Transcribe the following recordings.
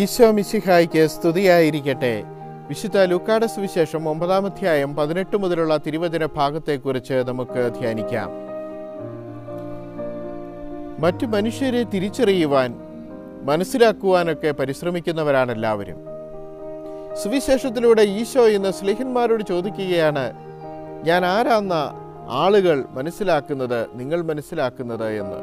ഈശോ മിശിഹായ്ക്ക് സ്തുതിയായിരിക്കട്ടെ വിശുദ്ധ ലൂക്കാട് സുവിശേഷം ഒമ്പതാം അധ്യായം പതിനെട്ട് മുതലുള്ള തിരുവചന ഭാഗത്തെക്കുറിച്ച് നമുക്ക് ധ്യാനിക്കാം മറ്റു മനുഷ്യരെ തിരിച്ചറിയുവാൻ മനസ്സിലാക്കുവാനൊക്കെ പരിശ്രമിക്കുന്നവരാണ് എല്ലാവരും സുവിശേഷത്തിലൂടെ ഈശോ ഇന്ന് സ്ലിഹന്മാരോട് ചോദിക്കുകയാണ് ഞാൻ ആരാന്ന ആളുകൾ മനസ്സിലാക്കുന്നത് നിങ്ങൾ മനസ്സിലാക്കുന്നത് എന്ന്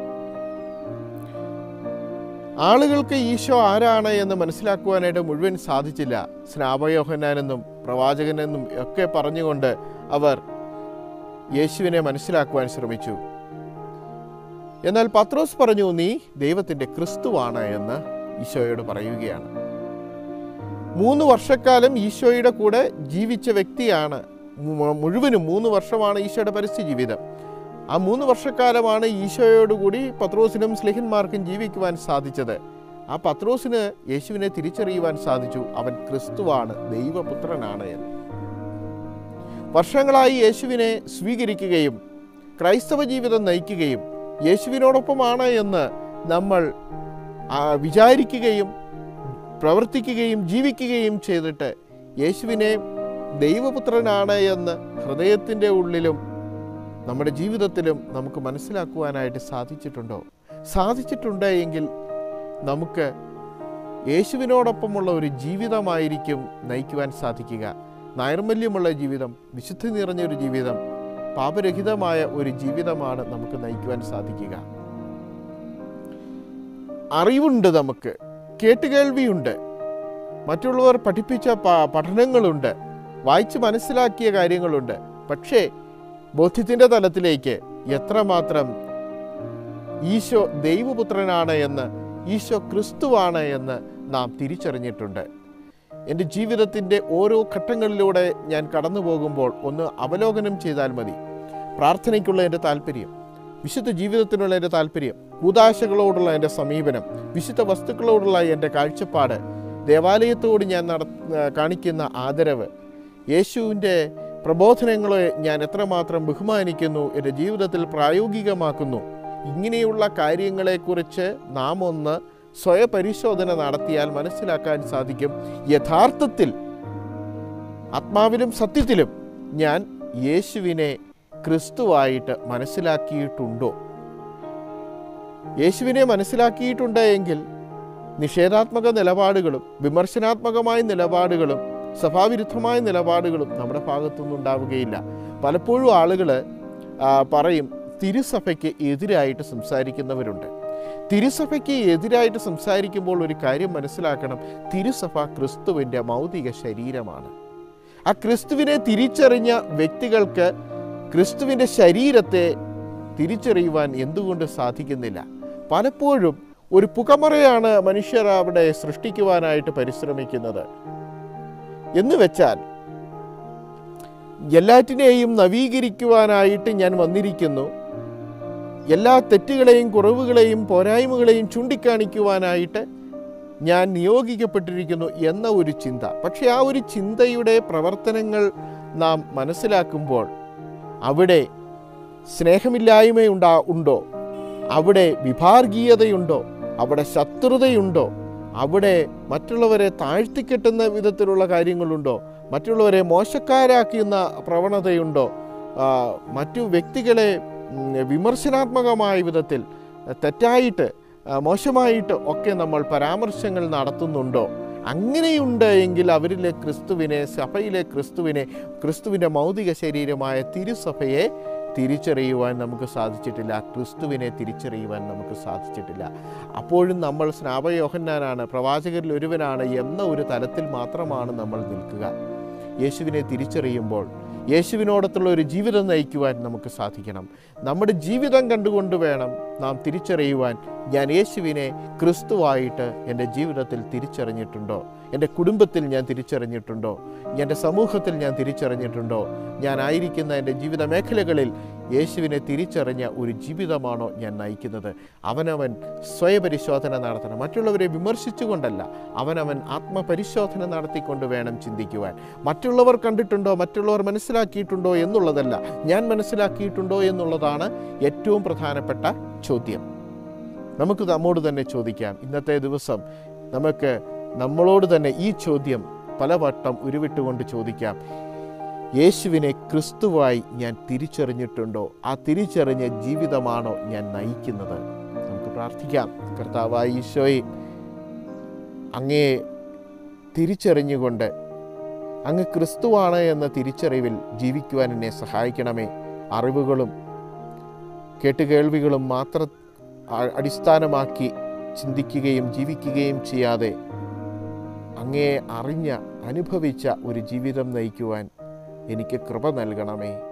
ആളുകൾക്ക് ഈശോ ആരാണ് എന്ന് മനസ്സിലാക്കുവാനായിട്ട് മുഴുവൻ സാധിച്ചില്ല സ്നാപയോഹനാനെന്നും പ്രവാചകനെന്നും ഒക്കെ പറഞ്ഞുകൊണ്ട് അവർ യേശുവിനെ മനസ്സിലാക്കുവാൻ ശ്രമിച്ചു എന്നാൽ പത്രോസ് പറഞ്ഞു നീ ദൈവത്തിൻ്റെ ക്രിസ്തുവാണ് എന്ന് ഈശോയോട് പറയുകയാണ് മൂന്ന് വർഷക്കാലം ഈശോയുടെ കൂടെ ജീവിച്ച വ്യക്തിയാണ് മു- മുഴുവനും മൂന്ന് വർഷമാണ് ഈശോയുടെ പരസ്യ ജീവിതം ആ മൂന്ന് വർഷക്കാലമാണ് ഈശോയോടുകൂടി പത്രോസിനും സ്ലിഹന്മാർക്കും ജീവിക്കുവാൻ സാധിച്ചത് ആ പത്രോസിന് യേശുവിനെ തിരിച്ചറിയുവാൻ സാധിച്ചു അവൻ ക്രിസ്തുവാണ് ദൈവപുത്രനാണ് എന്ന് വർഷങ്ങളായി യേശുവിനെ സ്വീകരിക്കുകയും ക്രൈസ്തവ ജീവിതം നയിക്കുകയും യേശുവിനോടൊപ്പമാണ് എന്ന് നമ്മൾ ആ, വിചാരിക്കുകയും പ്രവർത്തിക്കുകയും ജീവിക്കുകയും ചെയ്തിട്ട് യേശുവിനെ ദൈവപുത്രനാണ് എന്ന് ഹൃദയത്തിൻ്റെ ഉള്ളിലും നമ്മുടെ ജീവിതത്തിലും നമുക്ക് മനസ്സിലാക്കുവാനായിട്ട് സാധിച്ചിട്ടുണ്ടോ സാധിച്ചിട്ടുണ്ട് എങ്കിൽ നമുക്ക് യേശുവിനോടൊപ്പമുള്ള ഒരു ജീവിതമായിരിക്കും നയിക്കുവാൻ സാധിക്കുക നൈർമല്യമുള്ള ജീവിതം വിശുദ്ധി നിറഞ്ഞ ഒരു ജീവിതം പാപരഹിതമായ ഒരു ജീവിതമാണ് നമുക്ക് നയിക്കുവാൻ സാധിക്കുക അറിവുണ്ട് നമുക്ക് കേട്ടുകേൾവിയുണ്ട് മറ്റുള്ളവർ പഠിപ്പിച്ച പ- പഠനങ്ങളുണ്ട് വായിച്ച് മനസ്സിലാക്കിയ കാര്യങ്ങളുണ്ട് പക്ഷേ ബോധ്യത്തിൻ്റെ തലത്തിലേക്ക് എത്രമാത്രം ഈശോ ദൈവപുത്രനാണ് എന്ന് ഈശോ ക്രിസ്തുവാണ് എന്ന് നാം തിരിച്ചറിഞ്ഞിട്ടുണ്ട് എൻ്റെ ജീവിതത്തിൻ്റെ ഓരോ ഘട്ടങ്ങളിലൂടെ ഞാൻ കടന്നു പോകുമ്പോൾ ഒന്ന് അവലോകനം ചെയ്താൽ മതി പ്രാർത്ഥനയ്ക്കുള്ള എൻ്റെ താല്പര്യം വിശുദ്ധ ജീവിതത്തിനുള്ള എൻ്റെ താല്പര്യം കൂതാശകളോടുള്ള എൻ്റെ സമീപനം വിശുദ്ധ വസ്തുക്കളോടുള്ള എൻ്റെ കാഴ്ചപ്പാട് ദേവാലയത്തോട് ഞാൻ നട കാണിക്കുന്ന ആദരവ് യേശുവിൻ്റെ പ്രബോധനങ്ങളെ ഞാൻ എത്രമാത്രം ബഹുമാനിക്കുന്നു എൻ്റെ ജീവിതത്തിൽ പ്രായോഗികമാക്കുന്നു ഇങ്ങനെയുള്ള കാര്യങ്ങളെക്കുറിച്ച് നാം ഒന്ന് സ്വയപരിശോധന നടത്തിയാൽ മനസ്സിലാക്കാൻ സാധിക്കും യഥാർത്ഥത്തിൽ ആത്മാവിലും സത്യത്തിലും ഞാൻ യേശുവിനെ ക്രിസ്തുവായിട്ട് മനസ്സിലാക്കിയിട്ടുണ്ടോ യേശുവിനെ മനസ്സിലാക്കിയിട്ടുണ്ട് എങ്കിൽ നിഷേധാത്മക നിലപാടുകളും വിമർശനാത്മകമായ നിലപാടുകളും സഭാവിരുദ്ധമായ നിലപാടുകളും നമ്മുടെ ഭാഗത്തുനിന്ന് ഉണ്ടാവുകയില്ല പലപ്പോഴും ആളുകൾ പറയും തിരുസഭയ്ക്ക് എതിരായിട്ട് സംസാരിക്കുന്നവരുണ്ട് തിരുസഭയ്ക്ക് എതിരായിട്ട് സംസാരിക്കുമ്പോൾ ഒരു കാര്യം മനസ്സിലാക്കണം തിരുസഭ ക്രിസ്തുവിൻ്റെ മൗതിക ശരീരമാണ് ആ ക്രിസ്തുവിനെ തിരിച്ചറിഞ്ഞ വ്യക്തികൾക്ക് ക്രിസ്തുവിൻ്റെ ശരീരത്തെ തിരിച്ചറിയുവാൻ എന്തുകൊണ്ട് സാധിക്കുന്നില്ല പലപ്പോഴും ഒരു പുകമറയാണ് മനുഷ്യർ അവിടെ സൃഷ്ടിക്കുവാനായിട്ട് പരിശ്രമിക്കുന്നത് എന്ന് വെച്ചാൽ എല്ലാറ്റിനെയും നവീകരിക്കുവാനായിട്ട് ഞാൻ വന്നിരിക്കുന്നു എല്ലാ തെറ്റുകളെയും കുറവുകളെയും പോരായ്മകളെയും ചൂണ്ടിക്കാണിക്കുവാനായിട്ട് ഞാൻ നിയോഗിക്കപ്പെട്ടിരിക്കുന്നു എന്ന ഒരു ചിന്ത പക്ഷേ ആ ഒരു ചിന്തയുടെ പ്രവർത്തനങ്ങൾ നാം മനസ്സിലാക്കുമ്പോൾ അവിടെ സ്നേഹമില്ലായ്മയുണ്ടാ ഉണ്ടോ അവിടെ വിഭാഗീയതയുണ്ടോ അവിടെ ശത്രുതയുണ്ടോ അവിടെ മറ്റുള്ളവരെ താഴ്ത്തിക്കെട്ടുന്ന വിധത്തിലുള്ള കാര്യങ്ങളുണ്ടോ മറ്റുള്ളവരെ മോശക്കാരാക്കുന്ന പ്രവണതയുണ്ടോ ആ, മറ്റു വ്യക്തികളെ ഉം, വിമർശനാത്മകമായ വിധത്തിൽ തെറ്റായിട്ട് ആ, മോശമായിട്ട് ഒക്കെ നമ്മൾ പരാമർശങ്ങൾ നടത്തുന്നുണ്ടോ അങ്ങനെയുണ്ട് എങ്കിൽ അവരിലെ ക്രിസ്തുവിനെ സഭയിലെ ക്രിസ്തുവിനെ ക്രിസ്തുവിൻ്റെ മൗതിക ശരീരമായ തിരുസഭയെ തിരിച്ചറിയുവാൻ നമുക്ക് സാധിച്ചിട്ടില്ല ക്രിസ്തുവിനെ തിരിച്ചറിയുവാൻ നമുക്ക് സാധിച്ചിട്ടില്ല അപ്പോഴും നമ്മൾ സ്നാപയോഹന്നാനാണ് പ്രവാചകരിൽ ഒരുവനാണ് എന്ന ഒരു തലത്തിൽ മാത്രമാണ് നമ്മൾ നിൽക്കുക യേശുവിനെ തിരിച്ചറിയുമ്പോൾ യേശുവിനോടത്തുള്ള ഒരു ജീവിതം നയിക്കുവാൻ നമുക്ക് സാധിക്കണം നമ്മുടെ ജീവിതം കണ്ടുകൊണ്ട് വേണം നാം തിരിച്ചറിയുവാൻ ഞാൻ യേശുവിനെ ക്രിസ്തുവായിട്ട് എൻ്റെ ജീവിതത്തിൽ തിരിച്ചറിഞ്ഞിട്ടുണ്ടോ എൻ്റെ കുടുംബത്തിൽ ഞാൻ തിരിച്ചറിഞ്ഞിട്ടുണ്ടോ എൻ്റെ സമൂഹത്തിൽ ഞാൻ തിരിച്ചറിഞ്ഞിട്ടുണ്ടോ ഞാൻ ആയിരിക്കുന്ന എൻ്റെ ജീവിത മേഖലകളിൽ യേശുവിനെ തിരിച്ചറിഞ്ഞ ഒരു ജീവിതമാണോ ഞാൻ നയിക്കുന്നത് അവനവൻ സ്വയപരിശോധന നടത്തണം മറ്റുള്ളവരെ വിമർശിച്ചുകൊണ്ടല്ല അവനവൻ ആത്മപരിശോധന നടത്തിക്കൊണ്ട് വേണം ചിന്തിക്കുവാൻ മറ്റുള്ളവർ കണ്ടിട്ടുണ്ടോ മറ്റുള്ളവർ മനസ്സിലാക്കിയിട്ടുണ്ടോ എന്നുള്ളതല്ല ഞാൻ മനസ്സിലാക്കിയിട്ടുണ്ടോ എന്നുള്ളതാണ് ഏറ്റവും പ്രധാനപ്പെട്ട ചോദ്യം നമുക്ക് നമ്മോട് തന്നെ ചോദിക്കാം ഇന്നത്തെ ദിവസം നമുക്ക് നമ്മളോട് തന്നെ ഈ ചോദ്യം പലവട്ടം ഉരുവിട്ടുകൊണ്ട് ചോദിക്കാം യേശുവിനെ ക്രിസ്തുവായി ഞാൻ തിരിച്ചറിഞ്ഞിട്ടുണ്ടോ ആ തിരിച്ചറിഞ്ഞ ജീവിതമാണോ ഞാൻ നയിക്കുന്നത് നമുക്ക് പ്രാർത്ഥിക്കാം കർത്താവായ ഈശോയെ അങ്ങേ തിരിച്ചറിഞ്ഞുകൊണ്ട് അങ്ങ് ക്രിസ്തുവാണ് എന്ന തിരിച്ചറിവിൽ ജീവിക്കുവാൻ എന്നെ സഹായിക്കണമേ അറിവുകളും കേട്ടുകേൾവികളും മാത്രം അ- അടിസ്ഥാനമാക്കി ചിന്തിക്കുകയും ജീവിക്കുകയും ചെയ്യാതെ അങ്ങേ അറിഞ്ഞ അനുഭവിച്ച ഒരു ജീവിതം നയിക്കുവാൻ എനിക്ക് കൃപ നൽകണമേ